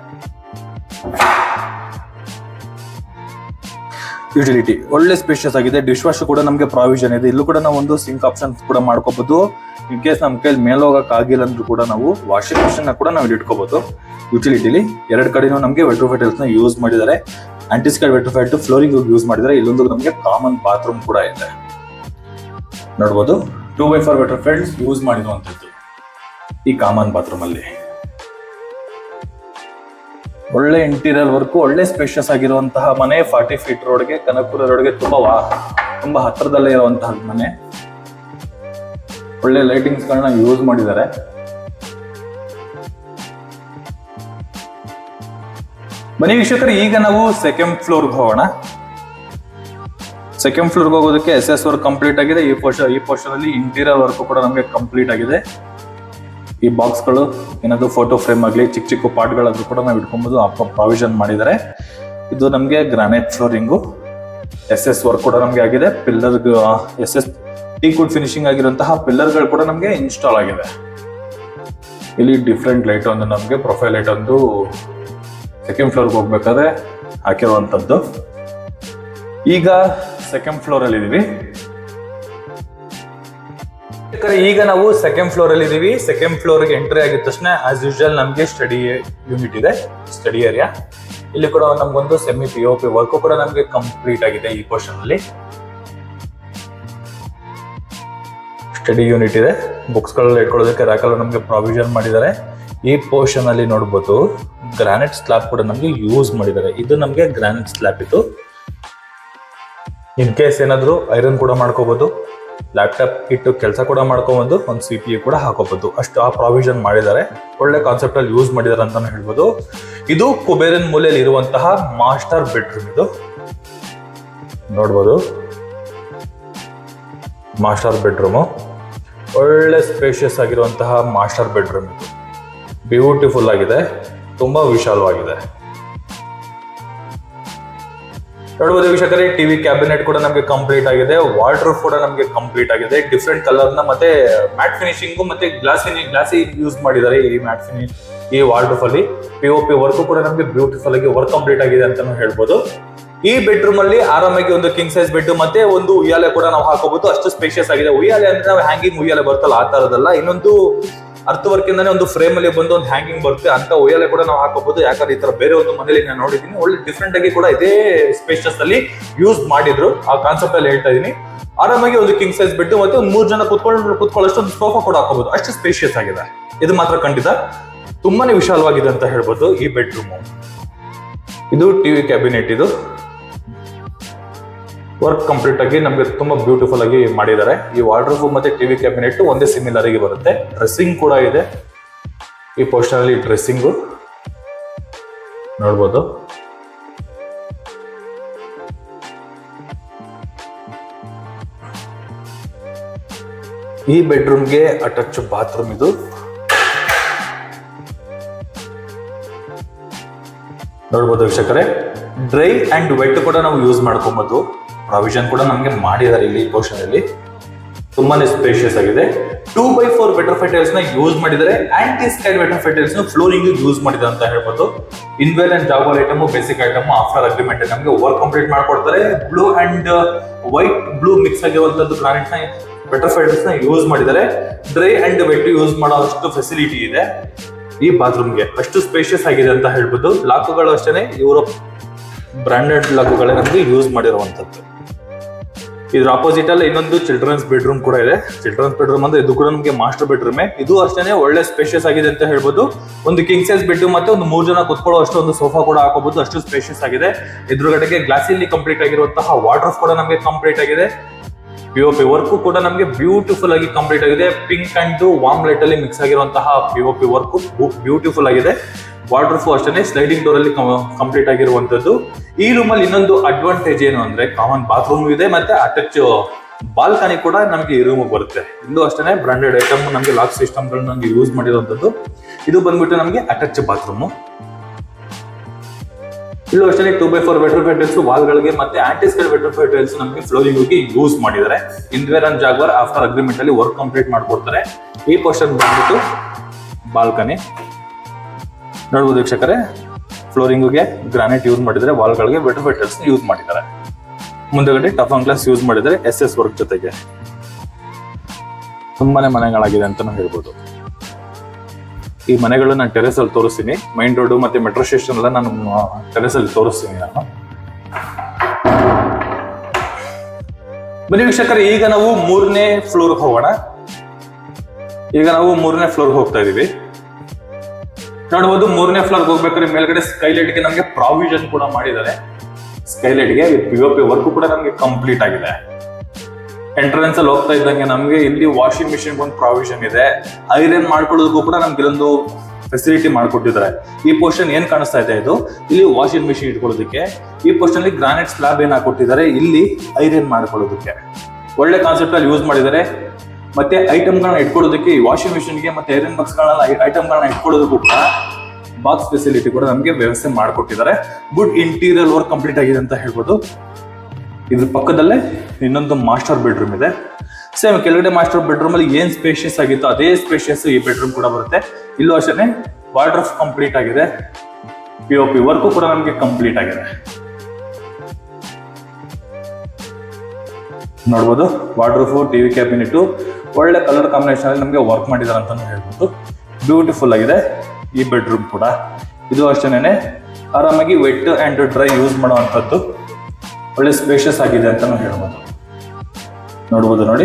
ಯುಟಿಲಿಟಿ ಒಳ್ಳೆ ಸ್ಪೇಷಿಯಸ್ ಆಗಿದೆ ಡಿಶ್ ವಾಶ್ ಕೂಡ ನಮಗೆ ಪ್ರಾವಿಷನ್ ಇದೆ ಇಲ್ಲೂ ಕೂಡ ನಾವು ಒಂದು ಸಿಂಕ್ ಆಪ್ಷನ್ ಕೂಡ ಮಾಡ್ಕೋಬಹುದು ಇನ್ ಕೇಸ್ ನಮ್ಮ ಕೈಲಿ ಮೇಲೆ ಹೋಗಕ್ ಆಗಿಲ್ಲ ಅಂದ್ರೂ ಕೂಡ ನಾವು ವಾಷಿಂಗ್ ಮಿಷನ್ ಕೂಡ ನಾವು ಇಲ್ಲಿ ಇಟ್ಕೋಬಹುದು ಯುಟಿಲಿಟಿಲಿ ಎರಡು ಕಡೆನೂ ನಮಗೆ ವೆಟ್ರೋಫೈಟಲ್ಸ್ ನ ಯೂಸ್ ಮಾಡಿದ್ದಾರೆ ಆಂಟಿಸ್ಕೈಡ್ ವೆಟ್ರೋಫೈಟ್ ಫ್ಲೋರಿಂಗ್ ಯೂಸ್ ಮಾಡಿದ್ದಾರೆ ಇಲ್ಲೊಂದು ನಮಗೆ ಕಾಮನ್ ಬಾತ್ರೂಮ್ ಕೂಡ ಇದೆ ನೋಡ್ಬೋದು two by four vitrified tiles use ಮಾಡಿರುವಂತದ್ದು ಈ ಕಾಮನ್ ಬಾತ್ರೂಮ್ ಅಲ್ಲಿ ಒಳ್ಳೆ ಇಂಟೀರಿಯರ್ ವರ್ಕ್ ಒಳ್ಳೆ ಸ್ಪೇಷಿಯಸ್ ಆಗಿರುವಂತಹ ಮನೆ ಫಾರ್ಟಿ ಫೀಟ್ ರೋಡ್ಗೆ ಕನಕಪುರ ರೋಡ್ಗೆ ತುಂಬಾ ವಾ ತುಂಬಾ ಹತ್ರದಲ್ಲೇ ಇರುವಂತಹ ಮನೆ ಒಳ್ಳೆ ಲೈಟಿಂಗ್ಸ್ ಗಳನ್ನ ಯೂಸ್ ಮಾಡಿದ್ದಾರೆ ಬನ್ನಿ ವೀಕ್ಷಕರು ಈಗ ನಾವು ಸೆಕೆಂಡ್ ಫ್ಲೋರ್ಗೆ ಹೋಗೋಣ ಸೆಕೆಂಡ್ ಫ್ಲೋರ್ಗೆ ಹೋಗೋದಕ್ಕೆ ಎಸ್ ಎಸ್ ವರ್ಕ್ ಕಂಪ್ಲೀಟ್ ಆಗಿದೆ ಈ ಪೋರ್ಷನ್ ಈ ಪೋರ್ಷನ್ ಅಲ್ಲಿ ಇಂಟೀರಿಯರ್ ವರ್ಕ್ ಕೂಡ ನಮಗೆ ಕಂಪ್ಲೀಟ್ ಆಗಿದೆ ಈ ಬಾಕ್ಸ್ಗಳು ಏನಾದ್ರು ಫೋಟೋ ಫ್ರೇಮ್ ಆಗಲಿ ಚಿಕ್ಕ ಚಿಕ್ಕ ಪಾಟ್ಗಳಾದ್ರೂ ಕೂಡ ನಾವು ಇಟ್ಕೊಬೋದು ಅಪ್ಪ ಪ್ರಾವಿಷನ್ ಮಾಡಿದ್ದಾರೆ ಇದು ನಮಗೆ granite flooring S S work ಕೂಡ ನಮಗೆ ಆಗಿದೆ pillar S S teak wood finishing ಆಗಿರುವಂತಹ ಪಿಲ್ಲರ್ಗಳು ಕೂಡ ನಮಗೆ ಇನ್ಸ್ಟಾಲ್ ಆಗಿದೆ ಇಲ್ಲಿ ಡಿಫ್ರೆಂಟ್ ಲೈಟ್ ಒಂದು ನಮಗೆ ಪ್ರೊಫೈಲ್ ಲೈಟ್ ಒಂದು ಸೆಕೆಂಡ್ ಫ್ಲೋರ್ಗೆ ಹೋಗ್ಬೇಕಾದ್ರೆ ಹಾಕಿರುವಂಥದ್ದು ಈಗ ಸೆಕೆಂಡ್ ಫ್ಲೋರ್ ಅಲ್ಲಿ ಇದೀವಿ ಯಾಕಂದ್ರೆ ಈಗ ನಾವು ಸೆಕೆಂಡ್ ಫ್ಲೋರ್ ಅಲ್ಲಿ ಇದೀವಿ ಸೆಕೆಂಡ್ ಫ್ಲೋರ್ ಗೆ ಎಂಟ್ರಿ ಆಗಿದ ತಕ್ಷಣ ಆಸ್ ಯೂಶುವಲ್ ನಮಗೆ ಸ್ಟಡಿ ಯೂನಿಟ್ ಇದೆ ಸ್ಟಡಿ ಏರಿಯಾ ಇಲ್ಲಿ ಕೂಡ ನಮ್ಗೊಂದು semi P O P work ಕೂಡ ನಮಗೆ ಕಂಪ್ಲೀಟ್ ಆಗಿದೆ ಈ ಪೋರ್ಷನ್ ಅಲ್ಲಿ ಸ್ಟಡಿ ಯೂನಿಟ್ ಇದೆ ಬುಕ್ಸ್ ಗಳನ್ನ ಇಟ್ಕೊಳ್ಳೋದಕ್ಕೆ ರ್ಯಾಕಲ್ಲಿ ನಮಗೆ ಪ್ರಾವಿಷನ್ ಮಾಡಿದ್ದಾರೆ ಈ ಪೋರ್ಷನ್ ಅಲ್ಲಿ ನೋಡ್ಬೋದು ಗ್ರಾನೈಟ್ ಸ್ಲ್ಯಾಬ್ ಕೂಡ ನಮಗೆ ಯೂಸ್ ಮಾಡಿದ್ದಾರೆ ಇದು ನಮಗೆ ಗ್ರಾನೈಟ್ ಸ್ಲ್ಯಾಬ್ ಇದು ಇನ್ ಕೇಸ್ ಏನಾದರೂ ಐರನ್ ಕೂಡ ಮಾಡ್ಕೋಬಹುದು ಲ್ಯಾಪ್ಟಾಪ್ ಇಟ್ಟು ಕೆಲಸ ಕೂಡ ಮಾಡ್ಕೋಬಹುದು ಒಂದು ಸಿ ಪಿ ಯು ಕೂಡ ಹಾಕೋಬಹುದು ಅಷ್ಟು ಆ ಪ್ರಾವಿಷನ್ ಮಾಡಿದ್ದಾರೆ ಒಳ್ಳೆ ಕಾನ್ಸೆಪ್ಟ್ ಅಲ್ಲಿ ಯೂಸ್ ಮಾಡಿದ್ದಾರೆ ಅಂತಾನೆ ಹೇಳ್ಬೋದು ಇದು ಕುಬೇರನ್ ಮೂಲೆಯಲ್ಲಿ ಇರುವಂತಹ ಮಾಸ್ಟರ್ ಬೆಡ್ರೂಮ್ ಇದು ನೋಡ್ಬೋದು ಮಾಸ್ಟರ್ ಬೆಡ್ರೂಮು ಒಳ್ಳೆ ಸ್ಪೇಷಿಯಸ್ ಆಗಿರುವಂತಹ ಮಾಸ್ಟರ್ ಬೆಡ್ರೂಮ್ ಇದು ಬ್ಯೂಟಿಫುಲ್ ಆಗಿದೆ ತುಂಬಾ ವಿಶಾಲವಾಗಿದೆ ನೋಡ್ಬೋದು ವೀಕ್ಷಕರೇ ಟಿವಿ ಕ್ಯಾಬಿನೆಟ್ ಕೂಡ ನಮಗೆ ಕಂಪ್ಲೀಟ್ ಆಗಿದೆ ವಾರ್ಡ್ರೋಬ್ ಕೂಡ ನಮಗೆ ಕಂಪ್ಲೀಟ್ ಆಗಿದೆ ಡಿಫ್ರೆಂಟ್ ಕಲರ್ ನ ಮತ್ತೆ ಮ್ಯಾಟ್ ಫಿನಿಶಿಂಗು ಮತ್ತೆ ಗ್ಲಾಸ್ ಗ್ಲಾಸಿ ಯೂಸ್ ಮಾಡಿದ್ದಾರೆ ಈ ಮ್ಯಾಟ್ ಫಿನಿಶ್ ಈ ವಾರ್ಡ್ರೋಬ್ ಅಲ್ಲಿ ಪಿ ಒ ಪಿ ವರ್ಕ್ ಕೂಡ ನಮಗೆ ಬ್ಯೂಟಿಫುಲ್ ಆಗಿ ವರ್ಕ್ ಕಂಪ್ಲೀಟ್ ಆಗಿದೆ ಅಂತಾನು ಹೇಳ್ಬೋದು ಈ ಬೆಡ್ರೂಮ್ ಅಲ್ಲಿ ಆರಾಮಾಗಿ ಒಂದು ಕಿಂಗ್ ಸೈಜ್ ಬೆಡ್ ಮತ್ತೆ ಒಂದು ಉಯ್ಯಾಲೆ ಕೂಡ ನಾವು ಹಾಕೋಬಹುದು ಅಷ್ಟು ಸ್ಪೇಷಿಯಸ್ ಆಗಿದೆ ಉಯ್ಯಾಲೆ ಅಂದ್ರೆ ನಾವು ಹ್ಯಾಂಗಿಂಗ್ ಉಯ್ಯಾಲೆ ಬರ್ತಲ್ಲ ಆ ತರದಲ್ಲ ಇನ್ನೊಂದು ಅರ್ಥ ವರ್ಕ್ ಇಂದಾನೆ ಒಂದು ಫ್ರೇಮ್ ಅಲ್ಲಿ ಬಂದು ಒಂದು ಹ್ಯಾಂಗಿಂಗ್ ಬರುತ್ತೆ ಅಂತ ಉಯ್ಯಾಲೆ ಕೂಡ ನಾವು ಹಾಕೋಬಹುದು ಯಾಕಂದ್ರೆ ಈ ತರ ಬೇರೆ ಒಂದು ಮನೇಲಿ ನಾನು ನೋಡಿದ್ದೀನಿ ಒಳ್ಳೆ ಡಿಫ್ರೆಂಟ್ ಆಗಿ ಕೂಡ ಇದೇ ಸ್ಪೇಷಸ್ ಅಲ್ಲಿ ಯೂಸ್ ಮಾಡಿದ್ರು ಆ ಕಾನ್ಸೆಪ್ಟ್ ಅಲ್ಲಿ ಹೇಳ್ತಾ ಇದೀನಿ ಆರಾಮಾಗಿ ಒಂದು ಕಿಂಗ್ ಸೈಜ್ ಬೆಡ್ ಮತ್ತೆ ಒಂದು ಮೂರ್ ಜನ ಕುತ್ಕೊಂಡು ಕುತ್ಕೊಳ್ಳೋಷ್ಟು ಒಂದು ಸೋಫಾ ಕೂಡ ಹಾಕೋಬಹುದು ಅಷ್ಟು ಸ್ಪೇಷಿಯಸ್ ಆಗಿದೆ ಇದು ಮಾತ್ರ ಖಂಡಿತ ತುಂಬಾನೇ ವಿಶಾಲವಾಗಿದೆ ಅಂತ ಹೇಳ್ಬೋದು ಈ ಬೆಡ್ರೂಮ್ ಇದು ಟಿವಿ ಕ್ಯಾಬಿನೆಟ್ ಇದು ವರ್ಕ್ ಕಂಪ್ಲೀಟ್ ಆಗಿ ನಮಗೆ ತುಂಬಾ ಬ್ಯೂಟಿಫುಲ್ ಆಗಿ ಮಾಡಿದ್ದಾರೆ ಈ ವಾರ್ಡ್ರೋಬ್ ಮತ್ತೆ ಟಿವಿ ಕ್ಯಾಬಿನೆಟ್ ಒಂದೇ ಸಿಮಿಲರ್ ಆಗಿ ಬರುತ್ತೆ ಡ್ರೆಸ್ಸಿಂಗ್ ಕೂಡ ಇದೆ ಈ ಪೋರ್ಷನ್ ಅಲ್ಲಿ ಡ್ರೆಸ್ಸಿಂಗು ನೋಡ್ಬೋದು ಈ ಬೆಡ್ರೂಮ್ಗೆ ಅಟ್ಯಾಚ್ ಬಾತ್ರೂಮ್ ಇದು ನೋಡ್ಬೋದು ವೀಕ್ಷಕರೇ ಡ್ರೈ ಅಂಡ್ ವೆಟ್ ಕೂಡ ನಾವು ಯೂಸ್ ಮಾಡ್ಕೊಬೋದು ಪ್ರಾವಿಷನ್ ಕೂಡ ನಮಗೆ ಮಾಡಿದ್ದಾರೆ ಇಲ್ಲಿ ಪೋರ್ಷನ್ ಅಲ್ಲಿ ತುಂಬಾನೇ ಸ್ಪೇಷಿಯಸ್ ಆಗಿದೆ ಟೂ ಬೈ ಫೋರ್ ಬೆಟರ್ ಫೈಟಲ್ಸ್ ನ ಯೂಸ್ ಮಾಡಿದರೆ ಆಂಟಿ ಸ್ಕೈಡ್ ಬೆಟರ್ ಫೈಟಲ್ಸ್ ನ ಫ್ಲೋರಿಂಗ್ ಯೂಸ್ ಮಾಡಿದೆ ಅಂತ ಹೇಳ್ಬೋದು Hindware and Jaquar item basic item after agreement ನಮಗೆ ವರ್ಕ್ ಕಂಪ್ಲೀಟ್ ಮಾಡ್ಕೊಡ್ತಾರೆ blue and white blue mix ಆಗಿರುವಂತದ್ದು ಗ್ರಾನೈಟ್ ನ ಬೆಟರ್ ಫೈಟಲ್ಸ್ ನ ಯೂಸ್ ಮಾಡಿದ್ದಾರೆ ಡ್ರೈ ಅಂಡ್ ವೆಟ್ ಯೂಸ್ ಮಾಡೋ ಅಷ್ಟು ಫೆಸಿಲಿಟಿ ಇದೆ ಈ ಬಾತ್ರೂಮ್ಗೆ ಅಷ್ಟು ಸ್ಪೇಷಿಯಸ್ ಆಗಿದೆ ಅಂತ ಹೇಳ್ಬೋದು ಲಾಕುಗಳು ಅಷ್ಟೇ ಯುರೋಪ್ ಬ್ರಾಂಡೆಡ್ ಲಾಕುಗಳೇ ನಮಗೆ ಯೂಸ್ ಮಾಡಿರುವಂತದ್ದು ಇದ್ರ ಆಪೋಸಿಟ್ ಅಲ್ಲಿ ಇನ್ನೊಂದು ಚಿಲ್ಡ್ರನ್ಸ್ ಬೆಡ್ರೂಮ್ ಕೂಡ ಇದೆ ಚಿಲ್ಡ್ರನ್ಸ್ ಬೆಡ್ರೂಮ್ ಅಂದ್ರೆ ಇದು ಕೂಡ ನಮಗೆ ಮಾಸ್ಟರ್ ಬೆಡ್ರೂಮ್ ಇದು ಅಷ್ಟೇ ಒಳ್ಳೆ ಸ್ಪೇಷಿಯಸ್ ಆಗಿದೆ ಅಂತ ಹೇಳ್ಬೋದು ಒಂದು ಕಿಂಗ್ ಸೈಜ್ ಬೆಡ್ ಮತ್ತೆ ಒಂದು ಮೂರು ಜನ ಕುತ್ಕೊಳ್ಳೋ ಅಷ್ಟು ಒಂದು ಸೋಫಾ ಕೂಡ ಹಾಕೋಬಹುದು ಅಷ್ಟು ಸ್ಪೇಷಿಯಸ್ ಆಗಿದೆ ಎದುರುಗಡೆಗೆ ಗ್ಲಾಸಿಲಿ ಕಂಪ್ಲೀಟ್ ಆಗಿರುವಂತಹ ವಾಟರ್ ಕೂಡ ನಮಗೆ ಕಂಪ್ಲೀಟ್ ಆಗಿದೆ ಪಿ ಒ ಪಿ ವರ್ಕ್ ಕೂಡ ನಮಗೆ ಬ್ಯೂಟಿಫುಲ್ ಆಗಿ ಕಂಪ್ಲೀಟ್ ಆಗಿದೆ ಪಿಂಕ್ ಅಂಡ್ ವಾಮ್ ಲೈಟ್ ಅಲ್ಲಿ ಮಿಕ್ಸ್ ಆಗಿರುವಂತಹ P O P work beautiful ಆಗಿದೆ ವಾಟರ್ಫು ಅಷ್ಟೇ ಸ್ಲೈಡಿಂಗ್ ಡೋರ್ ಅಲ್ಲಿ ಕಂಪ್ಲೀಟ್ ಆಗಿರುವಂತದ್ದು ಈ ರೂಮ್ ಅಲ್ಲಿ ಇನ್ನೊಂದು ಅಡ್ವಾಂಟೇಜ್ ಏನು ಅಂದ್ರೆ ಕಾಮನ್ ಬಾತ್ರೂಮ್ ಇದೆ ಮತ್ತೆ ಅಟಚ್ ಬಾಲ್ಕನಿ ಕೂಡ ನಮಗೆ ಈ ರೂಮ್ ಬರುತ್ತೆ ಇದು ಅಷ್ಟೇ ಬ್ರಾಂಡೆಡ್ ಐಟಮ್ ನಮಗೆ ಲಾಕ್ ಸಿಸ್ಟಮ್ ನಮಗೆ ಯೂಸ್ ಮಾಡಿರುವಂತದ್ದು ಇದು ಬಂದ್ಬಿಟ್ಟು ನಮಗೆ ಅಟಚ್ ಬಾತ್ರೂಮ್ ಇಲ್ಲೂ ಅಷ್ಟೇ ಟೂ ಬೈ ಫೋರ್ ಬೆಟರ್ ಫೈಟಲ್ಸ್ ವಾಲ್ಗಳಿಗೆ ಮತ್ತೆ ಆಂಟಿಸ್ಕಲ್ ಬೆಟರ್ ಫೈಟಲ್ಸ್ ನಮಗೆ ಫ್ಲೋರಿಂಗ್ ಹೋಗಿ ಯೂಸ್ ಮಾಡಿದ್ದಾರೆ Hindware and Jaquar after agreement ಅಲ್ಲಿ ವರ್ಕ್ ಕಂಪ್ಲೀಟ್ ಮಾಡ್ಕೊಡ್ತಾರೆ ಈ ಪೋರ್ಷನ್ ಬಂದ್ಬಿಟ್ಟು ಬಾಲ್ಕನಿ ನೋಡ್ಬೋದು ವೀಕ್ಷಕರೇ ಫ್ಲೋರಿಂಗ್ಗೆ ಗ್ರಾನೈಟ್ ಯೂಸ್ ಮಾಡಿದರೆ ವಾಲ್ಗಳಿಗೆ ಬೆಟರ್ ಫೈಟಲ್ಸ್ ಯೂಸ್ ಮಾಡಿದ್ದಾರೆ ಮುಂದಗಡೆ ಟಫ್ ಆನ್ ಗ್ಲಾಸ್ ಯೂಸ್ ಮಾಡಿದರೆ ಎಸ್ ಎಸ್ ವರ್ಕ್ ಜೊತೆಗೆ ತುಂಬಾನೇ ಮನೆಗಳಾಗಿದೆ ಅಂತಾನು ಹೇಳ್ಬೋದು ಈ ಮನೆಗಳು ನಾನು ಟೆರೆಸ್ ಅಲ್ಲಿ ತೋರಿಸ್ತೀನಿ ಮೈನ್ ರೋಡ್ ಮತ್ತೆ ಮೆಟ್ರೋ ಸ್ಟೇಷನ್ ಎಲ್ಲ ನಾನು ಟೆರೆಸ್ ಅಲ್ಲಿ ತೋರಿಸ್ತೀನಿ ನಾನು ಬನ್ನಿ ವೀಕ್ಷಕರೇ ಈಗ ನಾವು ಮೂರನೇ ಫ್ಲೋರ್ ಹೋಗೋಣ ಈಗ ನಾವು ಮೂರನೇ ಫ್ಲೋರ್ ಹೋಗ್ತಾ ಇದೀವಿ ನೋಡಬಹುದು ಮೂರನೇ ಫ್ಲೋರ್ ಹೋಗ್ಬೇಕಾದ್ರೆ ಮೇಲ್ಗಡೆ ಸ್ಕೈಲೈಟ್ ಗೆ ನಮಗೆ ಪ್ರಾವಿಷನ್ ಕೂಡ ಮಾಡಿದ್ದಾರೆ ಸ್ಕೈಲೈಟ್ ಗೆ ಪಿ ಒ ಪಿ ವರ್ಕ್ ಕೂಡ ನಮಗೆ ಕಂಪ್ಲೀಟ್ ಆಗಿದೆ ಎಂಟ್ರೆನ್ಸ್ ಅಲ್ಲಿ ಹೋಗ್ತಾ ಇದ್ದಂಗೆ ನಮಗೆ ಇಲ್ಲಿ ವಾಷಿಂಗ್ ಮಿಷಿನ್ ಒಂದು ಪ್ರಾವಿಷನ್ ಇದೆ ಐರನ್ ಮಾಡ್ಕೊಳ್ಳೋದಕ್ಕೂ ಕೂಡ ನಮ್ಗೆ ಇಲ್ಲೊಂದು ಫೆಸಿಲಿಟಿ ಮಾಡ್ಕೊಟ್ಟಿದ್ದಾರೆ ಈ ಪೋರ್ಷನ್ ಏನ್ ಕಾಣಿಸ್ತಾ ಇದೆ ಇದು ಇಲ್ಲಿ ವಾಷಿಂಗ್ ಮಿಷಿನ್ ಇಟ್ಕೊಳ್ಳೋದಕ್ಕೆ ಈ ಪೋರ್ಷನ್ ಅಲ್ಲಿ ಗ್ರಾನೈಟ್ ಸ್ಲಾಬ್ ಏನ್ ಹಾಕೊಟ್ಟಿದ್ದಾರೆ ಇಲ್ಲಿ ಐರನ್ ಮಾಡ್ಕೊಳ್ಳೋದಕ್ಕೆ ಒಳ್ಳೆ ಕಾನ್ಸೆಪ್ಟ್ ಅಲ್ಲಿ ಯೂಸ್ ಮಾಡಿದ್ದಾರೆ ಮತ್ತೆ ಐಟಮ್ಗಳನ್ನ ಇಟ್ಕೊಳ್ಳೋದಕ್ಕೆ ಈ ವಾಷಿಂಗ್ ಮಿಷಿನ್ಗೆ ಮತ್ತೆ ಐರನ್ ಬಾಕ್ಸ್ ಗಳನ್ನ ಐಟಮ್ಗಳನ್ನ ಇಟ್ಕೊಳ್ಳೋದಕ್ಕೂ ಕೂಡ ಬಾಕ್ಸ್ ಫೆಸಿಲಿಟಿ ಕೂಡ ನಮಗೆ ವ್ಯವಸ್ಥೆ ಮಾಡಿಕೊಟ್ಟಿದ್ದಾರೆ ಗುಡ್ ಇಂಟೀರಿಯರ್ ವರ್ಕ್ ಕಂಪ್ಲೀಟ್ ಆಗಿದೆ ಅಂತ ಹೇಳ್ಬೋದು ಇದ್ರ ಪಕ್ಕದಲ್ಲೇ ಇನ್ನೊಂದು ಮಾಸ್ಟರ್ ಬೆಡ್ರೂಮ್ ಇದೆ ಸೇಮ್ ಕೆಳಗಡೆ ಮಾಸ್ಟರ್ ಬೆಡ್ರೂಮ್ ಅಲ್ಲಿ ಏನ್ ಸ್ಪೇಷಿಯಸ್ ಆಗಿತ್ತು ಅದೇ ಸ್ಪೇಷಿಯಸ್ ಈ ಬೆಡ್ರೂಮ್ ಕೂಡ ಬರುತ್ತೆ ಇಲ್ಲೂ ಅಷ್ಟೇ ವಾರ್ಡ್ರಫ್ ಕಂಪ್ಲೀಟ್ ಆಗಿದೆ ಪಿ ಒ ಪಿ ವರ್ಕು ಕೂಡ ನಮಗೆ ಕಂಪ್ಲೀಟ್ ಆಗಿದೆ ನೋಡ್ಬೋದು ವಾರ್ಡ್ರೂಫು ಟಿವಿ ಕ್ಯಾಬಿನೆಟ್ ಒಳ್ಳೆ ಕಲರ್ ಕಾಂಬಿನೇಷನ್ ಅಲ್ಲಿ ನಮಗೆ ವರ್ಕ್ ಮಾಡಿದ್ದಾರೆ ಅಂತಾನು ಹೇಳ್ಬೋದು ಬ್ಯೂಟಿಫುಲ್ ಆಗಿದೆ ಈ ಬೆಡ್ರೂಮ್ ಕೂಡ ಇದು ಅಷ್ಟೇನೆ ಆರಾಮಾಗಿ ವೆಟ್ ಅಂಡ್ ಡ್ರೈ ಯೂಸ್ ಮಾಡುವಂಥದ್ದು ಒಳ್ಳೆ ಸ್ಪೇಷಿಯಸ್ ಆಗಿದೆ ಅಂತಾನು ಹೇಳ್ಬೋದು ನೋಡ್ಬೋದು ನೋಡಿ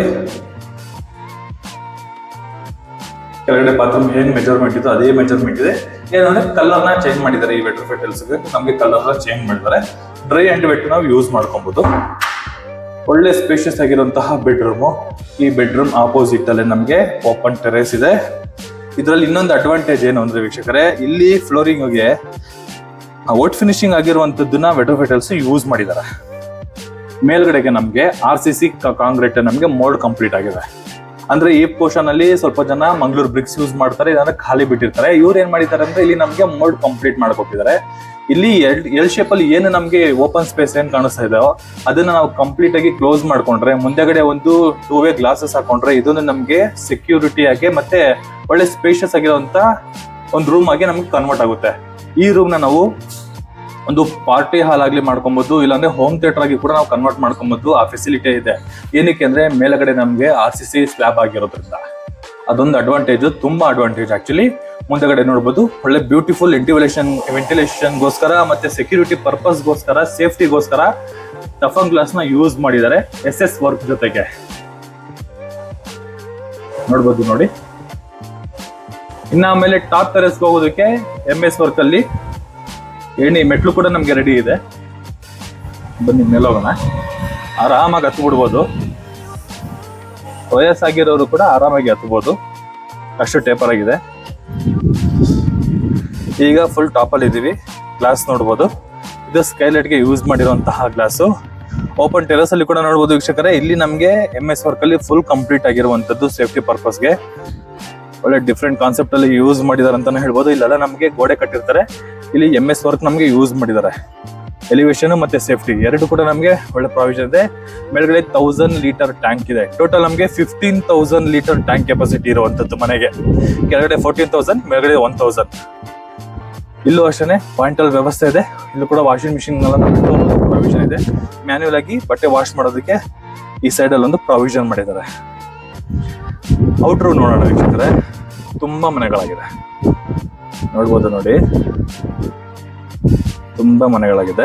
ಕೆಳಗಡೆ ಬಾತ್ರೂಮ್ ಏನ್ ಮೆಜರ್ಮೆಂಟ್ ಇತ್ತು ಅದೇ ಮೆಜರ್ಮೆಂಟ್ ಇದೆ ಏನಂದ್ರೆ ಕಲರ್ ನ ಚೇಂಜ್ ಮಾಡಿದ್ದಾರೆ ಈ ವೆಟ್ ಫೆಟಲ್ಸ್ ನಮಗೆ ಕಲರ್ ಚೇಂಜ್ ಮಾಡಿದ್ದಾರೆ ಡ್ರೈ ಅಂಡ್ ವೆಟ್ ನಾವು ಯೂಸ್ ಮಾಡ್ಕೊಬಹುದು ಒಳ್ಳೆ ಸ್ಪೇಷಿಯಸ್ ಆಗಿರುವಂತಹ ಬೆಡ್ರೂಮು ಈ ಬೆಡ್ರೂಮ್ ಆಪೋಸಿಟ್ ಅಲ್ಲೇ ನಮಗೆ ಓಪನ್ ಟೆರೇಸ್ ಇದೆ ಇದರಲ್ಲಿ ಇನ್ನೊಂದು ಅಡ್ವಾಂಟೇಜ್ ಏನು ಅಂದ್ರೆ ವೀಕ್ಷಕರೇ ಇಲ್ಲಿ ಫ್ಲೋರಿಂಗ್ಗೆ ವುಡ್ ಫಿನಿಶಿಂಗ್ ಆಗಿರುವಂತದ್ದನ್ನ ವೆಟೋಫೆಟಲ್ಸ್ ಯೂಸ್ ಮಾಡಿದ್ದಾರೆ ಮೇಲ್ಗಡೆಗೆ ನಮಗೆ ಆರ್ ಸಿ ಸಿ ಕಾಂಕ್ರೀಟ್ ನಮಗೆ ಮೋಲ್ಡ್ ಕಂಪ್ಲೀಟ್ ಆಗಿದೆ ಅಂದ್ರೆ ಈ ಪೋರ್ಷನ್ ಅಲ್ಲಿ ಸ್ವಲ್ಪ ಜನ ಮಂಗಳೂರು ಬ್ರಿಕ್ಸ್ ಯೂಸ್ ಮಾಡ್ತಾರೆ ಇದಂದ್ರೆ ಖಾಲಿ ಬಿಟ್ಟಿರ್ತಾರೆ ಇವ್ರು ಏನ್ ಮಾಡಿದ್ದಾರೆ ಅಂದ್ರೆ ಇಲ್ಲಿ ನಮಗೆ ಮೋಲ್ಡ್ ಕಂಪ್ಲೀಟ್ ಮಾಡ್ಕೊಟ್ಟಿದ್ದಾರೆ ಇಲ್ಲಿ ಎಲ್ ಎಲ್ ಶೇಪ್ ಅಲ್ಲಿ ಏನು ನಮಗೆ ಓಪನ್ ಸ್ಪೇಸ್ ಏನ್ ಕಾಣಿಸ್ತಾ ಇದೆಯೋ ಅದನ್ನ ನಾವು ಕಂಪ್ಲೀಟ್ ಆಗಿ ಕ್ಲೋಸ್ ಮಾಡ್ಕೊಂಡ್ರೆ ಮುಂದೆಗಡೆ ಒಂದು ಟೂ ವೇ ಗ್ಲಾಸಸ್ ಹಾಕೊಂಡ್ರೆ ಇದೊಂದು ನಮಗೆ ಸೆಕ್ಯೂರಿಟಿ ಆಗಿ ಮತ್ತೆ ಒಳ್ಳೆ ಸ್ಪೇಷಿಯಸ್ ಆಗಿರುವಂತ ಒಂದು ರೂಮ್ ಆಗಿ ನಮ್ಗೆ ಕನ್ವರ್ಟ್ ಆಗುತ್ತೆ ಈ ರೂಮ್ ನ ನಾವು ಒಂದು ಪಾರ್ಟಿ ಹಾಲ್ ಆಗ್ಲಿ ಮಾಡ್ಕೊಬಹುದು ಇಲ್ಲಾಂದ್ರೆ ಹೋಮ್ ಥಿಯೇಟರ್ ಆಗಿ ಕೂಡ ನಾವು ಕನ್ವರ್ಟ್ ಮಾಡ್ಕೊಬಹುದು ಆ ಫೆಸಿಲಿಟಿ ಇದೆ ಏನಕ್ಕೆ ಅಂದ್ರೆ ಮೇಲ್ಗಡೆ ನಮಗೆ ಆರ್ ಸಿ ಸಿ ಸ್ಲ್ಯಾಬ್ ಆಗಿರೋದ್ರಿಂದ ಅದೊಂದು ಅಡ್ವಾಂಟೇಜ್ ತುಂಬಾ ಅಡ್ವಾಂಟೇಜ್ ಆಕ್ಚುಲಿ ಮುಂದೆಗಡೆ ನೋಡ್ಬೋದು ಒಳ್ಳೆ ಬ್ಯೂಟಿಫುಲ್ ಇಂಟಿವಿಲೇಷನ್ ವೆಂಟಿಲೇಷನ್ಗೋಸ್ಕರ ಮತ್ತೆ ಸೆಕ್ಯೂರಿಟಿ ಪರ್ಪಸ್ಗೋಸ್ಕರ ಸೇಫ್ಟಿಗೋಸ್ಕರ ಟಫನ್ ಗ್ಲಾಸ್ ನ ಯೂಸ್ ಮಾಡಿದ್ದಾರೆ ಎಸ್ ಎಸ್ ವರ್ಕ್ ಜೊತೆಗೆ ನೋಡ್ಬೋದು ನೋಡಿ ಇನ್ನ ಆಮೇಲೆ ಟಾಪ್ ಟೆರೆಸ್ಗೆ ಹೋಗೋದಕ್ಕೆ ಎಂ ಎಸ್ ವರ್ಕ್ ಅಲ್ಲಿ ಏಣಿ ಮೆಟ್ಲು ಕೂಡ ನಮ್ಗೆ ರೆಡಿ ಇದೆ ಬನ್ನಿ ಮೇಲೆ ಹೋಗೋಣ ಆರಾಮಾಗಿ ಹತ್ತು ಬಿಡ್ಬೋದು ವಯಸ್ಸಾಗಿರೋರು ಕೂಡ ಆರಾಮಾಗಿ ಹತ್ಬೋದು ಅಷ್ಟು ಟೇಪರ್ ಆಗಿದೆ ಈಗ ಫುಲ್ ಟಾಪಲ್ಲಿ ಇದ್ದೀವಿ ಗ್ಲಾಸ್ ನೋಡ್ಬೋದು ಇದು ಸ್ಕೈಲೈಟ್ಗೆ ಯೂಸ್ ಮಾಡಿರುವಂತಹ ಗ್ಲಾಸು ಓಪನ್ ಟೆರಸ್ ಅಲ್ಲಿ ಕೂಡ ನೋಡ್ಬೋದು ವೀಕ್ಷಕರೇ ಇಲ್ಲಿ ನಮಗೆ ಎಂ ಎಸ್ ವರ್ಕ್ ಅಲ್ಲಿ ಫುಲ್ ಕಂಪ್ಲೀಟ್ ಆಗಿರುವಂತದ್ದು ಸೇಫ್ಟಿ ಪರ್ಪಸ್ಗೆ ಒಳ್ಳೆ ಡಿಫ್ರೆಂಟ್ ಕಾನ್ಸೆಪ್ಟ್ ಅಲ್ಲಿ ಯೂಸ್ ಮಾಡಿದಾರೆ ಅಂತಾನೆ ಹೇಳ್ಬೋದು ಇಲ್ಲೆಲ್ಲ ನಮಗೆ ಗೋಡೆ ಕಟ್ಟಿರ್ತಾರೆ ಇಲ್ಲಿ ಎಂ ಎಸ್ ವರ್ಕ್ ನಮಗೆ ಯೂಸ್ ಮಾಡಿದ್ದಾರೆ ಎಲಿವೇಶನ್ ಮತ್ತೆ ಸೇಫ್ಟಿ ಎರಡು ಕೂಡ ನಮಗೆ ಒಳ್ಳೆ ಪ್ರಾವಿಷನ್ ಇದೆ ಮೇಲ್ಗಡೆ ತೌಸಂಡ್ ಲೀಟರ್ ಟ್ಯಾಂಕ್ ಇದೆ ಟೋಟಲ್ ನಮಗೆ fifteen thousand litre tank capacity ಇರುವಂತದ್ದು ಮನೆಗೆ ಕೆಳಗಡೆ ಫೋರ್ಟೀನ್ ತೌಸಂಡ್ ಮೇಲ್ಗಡೆ ಒನ್ ತೌಸಂಡ್ ಇಲ್ಲೂ ಅಷ್ಟೇ ಪಾಯಿಂಟಲ್ ವ್ಯವಸ್ಥೆ ಇದೆ ಇಲ್ಲೂ ಕೂಡ ವಾಷಿಂಗ್ ಮಿಷಿನ್ ಎಲ್ಲ ಪ್ರಾವಿಷನ್ ಇದೆ ಮ್ಯಾನ್ಯುವಲ್ ಆಗಿ ಬಟ್ಟೆ ವಾಶ್ ಮಾಡೋದಕ್ಕೆ ಈ ಸೈಡ್ ಅಲ್ಲಿ ಒಂದು ಪ್ರಾವಿಷನ್ ಮಾಡಿದ್ದಾರೆ ಔಟ್ರು ನೋಡೋಣ ವೀಕ್ಷಕರೇ ತುಂಬಾ ಮನೆಗಳಾಗಿದೆ ನೋಡ್ಬೋದು ನೋಡಿ ತುಂಬಾ ಮನೆಗಳಾಗಿದೆ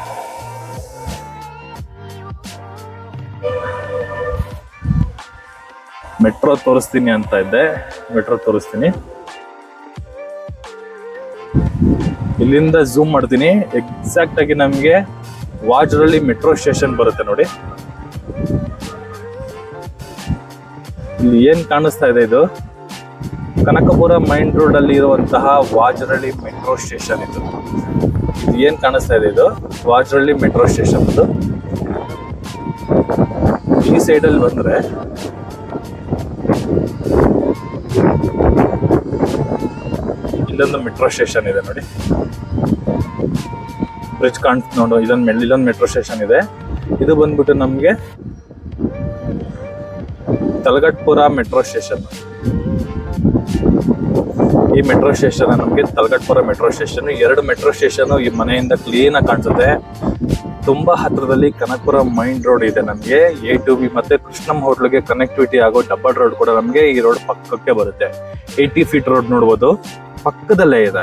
ಮೆಟ್ರೋ ತೋರಿಸ್ತೀನಿ ಅಂತ ಇದ್ದೆ ಮೆಟ್ರೋ ತೋರಿಸ್ತೀನಿ ಇಲ್ಲಿಂದ ಝೂಮ್ ಮಾಡ್ತೀನಿ ಎಕ್ಸಾಕ್ಟ್ ಆಗಿ ನಮಗೆ ವಾಜ್ರಲ್ಲಿ ಮೆಟ್ರೋ ಸ್ಟೇಷನ್ ಬರುತ್ತೆ ನೋಡಿ ಇಲ್ಲಿ ಏನ್ ಕಾಣಿಸ್ತಾ ಇದೆ ಇದು ಕನಕಪುರ ಮೈನ್ ರೋಡ್ ಅಲ್ಲಿ ಇರುವಂತಹ ವಾಜರಳ್ಳಿ ಮೆಟ್ರೋ ಸ್ಟೇಷನ್ ಇದು ಇದು ಏನ್ ಕಾಣಿಸ್ತಾ ಇದೆ ಇದು ವಾಜರಳ್ಳಿ ಮೆಟ್ರೋ ಸ್ಟೇಷನ್ ಇದು ಈ ಸೈಡ್ ಅಲ್ಲಿ ಬಂದ್ರೆ ಇಲ್ಲೊಂದು ಮೆಟ್ರೋ ಸ್ಟೇಷನ್ ಇದೆ ನೋಡಿ ಬ್ರಿಡ್ಜ್ ಕಾಣ್ತ ನೋಡು ಇದೊಂದು ಮೆಲ್ ಇಲ್ಲೊಂದು ಮೆಟ್ರೋ ಸ್ಟೇಷನ್ ಇದೆ ಇದು ಬಂದ್ಬಿಟ್ಟು ನಮಗೆ ತಲಗಟ್ಪುರ ಮೆಟ್ರೋ ಸ್ಟೇಷನ್ ಈ ಮೆಟ್ರೋ ಸ್ಟೇಷನ್ ನಮಗೆ ತಲಗಟ್ಪುರ ಮೆಟ್ರೋ ಸ್ಟೇಷನ್ ಎರಡು ಮೆಟ್ರೋ ಸ್ಟೇಷನ್ ಈ ಮನೆಯಿಂದ ಕ್ಲೀನ್ ಆಗಿ ಕಾಣಿಸುತ್ತೆ ತುಂಬಾ ಹತ್ರದಲ್ಲಿ ಕನಕಪುರ ಮೈನ್ ರೋಡ್ ಇದೆ ನಮಗೆ ಎ ಟು ಬಿ ಮತ್ತೆ ಕೃಷ್ಣಂ ಹೋಟ್ಲಿಗೆ ಕನೆಕ್ಟಿವಿಟಿ ಆಗೋ ಡಬಲ್ ರೋಡ್ ಕೂಡ ನಮಗೆ ಈ ರೋಡ್ ಪಕ್ಕಕ್ಕೆ ಬರುತ್ತೆ ಏಯ್ಟಿ ಫೀಟ್ ರೋಡ್ ನೋಡ್ಬೋದು ಪಕ್ಕದಲ್ಲೇ ಇದೆ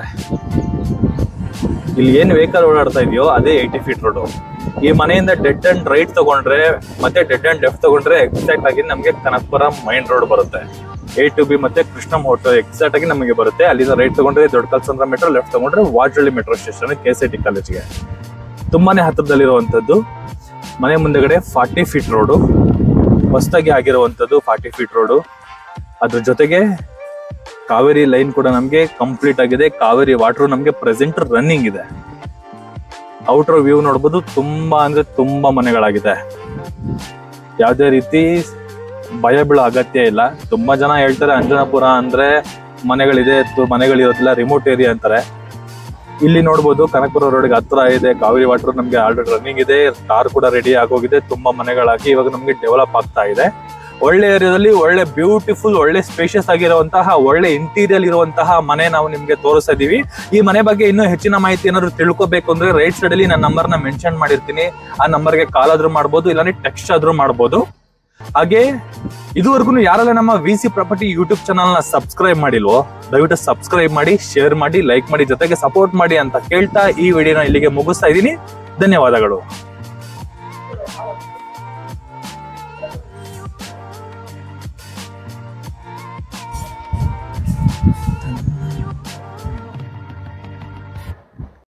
ಇಲ್ಲಿ ಏನ್ ವೆಹಿಕಲ್ ಓಡಾಡ್ತಾ ಇದೆಯೋ ಅದೇ ಏಯ್ಟಿ ಫೀಟ್ ರೋಡ್ ಈ ಮನೆಯಿಂದ ಡೆಡ್ ಅಂಡ್ ರೈಟ್ ತಗೊಂಡ್ರೆ ಮತ್ತೆ ಡೆಡ್ ಅಂಡ್ ಲೆಫ್ಟ್ ತಗೊಂಡ್ರೆ ಎಕ್ಸಾಕ್ಟ್ ಆಗಿ ನಮಗೆ ಕನಕಪುರ ಮೈನ್ ರೋಡ್ ಬರುತ್ತೆ ಎ ಟು ಬಿ ಮತ್ತೆ ಕೃಷ್ಣಂ ಹೋಟೆಲ್ ಎಕ್ಸಾಕ್ಟ್ ಆಗಿ ನಮಗೆ ಬರುತ್ತೆ ಅಲ್ಲಿಂದ ರೈಟ್ ತಗೊಂಡ್ರೆ ದೊಡ್ಡ ಕಲ್ಸಂದ್ರ ಮೆಟ್ರೋ ಲೆಫ್ಟ್ ತಗೊಂಡ್ರೆ Vajarahalli metro station K C T ಕಾಲೇಜ್ಗೆ ತುಂಬಾನೇ ಹತ್ತಿರದಲ್ಲಿರುವಂಥದ್ದು ಮನೆ ಮುಂದೆಗಡೆ ಫಾರ್ಟಿ ಫೀಟ್ ರೋಡು ಹೊಸದಾಗಿ ಆಗಿರುವಂಥದ್ದು ಫಾರ್ಟಿ ಫೀಟ್ ರೋಡು ಅದ್ರ ಜೊತೆಗೆ ಕಾವೇರಿ ಲೈನ್ ಕೂಡ ನಮಗೆ ಕಂಪ್ಲೀಟ್ ಆಗಿದೆ ಕಾವೇರಿ ವಾಟರ್ ನಮಗೆ ಪ್ರೆಸೆಂಟ್ ರನ್ನಿಂಗ್ ಇದೆ ಔಟರ್ ವ್ಯೂ ನೋಡ್ಬೋದು ತುಂಬಾ ಅಂದ್ರೆ ತುಂಬಾ ಮನೆಗಳಾಗಿದೆ ಯಾವುದೇ ರೀತಿ ಭಯ ಬೀಳೋ ಅಗತ್ಯ ಇಲ್ಲ ತುಂಬಾ ಜನ ಹೇಳ್ತಾರೆ ಅಂಜನಾಪುರ ಅಂದ್ರೆ ಮನೆಗಳಿದೆ ತು- ಮನೆಗಳಿರೋದಿಲ್ಲ ರಿಮೋಟ್ ಏರಿಯಾ ಅಂತಾರೆ ಇಲ್ಲಿ ನೋಡ್ಬೋದು ಕನಕಪುರ ರೋಡ್ಗೆ ಹತ್ರ ಇದೆ ಕಾವೇರಿ ವಾಟರ್ ನಮಗೆ ಆಲ್ರೆಡಿ ರನ್ನಿಂಗ್ ಇದೆ ಕಾರ್ ಕೂಡ ರೆಡಿ ಆಗೋಗಿದೆ ತುಂಬಾ ಮನೆಗಳಾಗಿ ಇವಾಗ ನಮಗೆ ಡೆವಲಪ್ ಆಗ್ತಾ ಇದೆ ಒಳ್ಳೆ ಏರಿಯಾದಲ್ಲಿ ಒಳ್ಳೆ ಬ್ಯೂಟಿಫುಲ್ ಒಳ್ಳೆ ಸ್ಪೇಷಿಯಸ್ ಆಗಿರುವಂತಹ ಒಳ್ಳೆ ಇಂಟೀರಿಯಲ್ ಇರುವಂತಹ ಮನೆ ನಾವು ನಿಮ್ಗೆ ತೋರಿಸ್ತಾ ಇದೀವಿ ಈ ಮನೆ ಬಗ್ಗೆ ಇನ್ನೂ ಹೆಚ್ಚಿನ ಮಾಹಿತಿ ಏನಾದ್ರು ತಿಳ್ಕೊಬೇಕು ಅಂದ್ರೆ ರೈಟ್ ಸೈಡ್ ಅಲ್ಲಿ ನನ್ನ ನಂಬರ್ ನ ಮೆನ್ಷನ್ ಮಾಡಿರ್ತೀನಿ ಆ ನಂಬರ್ಗೆ ಕಾಲ್ ಆದ್ರೂ ಮಾಡ್ಬೋದು ಇಲ್ಲಾಂದ್ರೆ ಟೆಕ್ಸ್ಟ್ ಆದ್ರೂ ಮಾಡ್ಬೋದು ಹಾಗೆ ಇದುವರೆಗೂ ಯಾರೆಲ್ಲ ನಮ್ಮ V C property YouTube channel ನ ಸಬ್ಸ್ಕ್ರೈಬ್ ಮಾಡಿಲ್ವೋ ದಯವಿಟ್ಟು ಸಬ್ಸ್ಕ್ರೈಬ್ ಮಾಡಿ ಶೇರ್ ಮಾಡಿ ಲೈಕ್ ಮಾಡಿ ಜೊತೆಗೆ ಸಪೋರ್ಟ್ ಮಾಡಿ ಅಂತ ಕೇಳ್ತಾ ಈ ವಿಡಿಯೋನ ಇಲ್ಲಿಗೆ ಮುಗಿಸ್ತಾ ಇದ್ದೀನಿ ಧನ್ಯವಾದಗಳು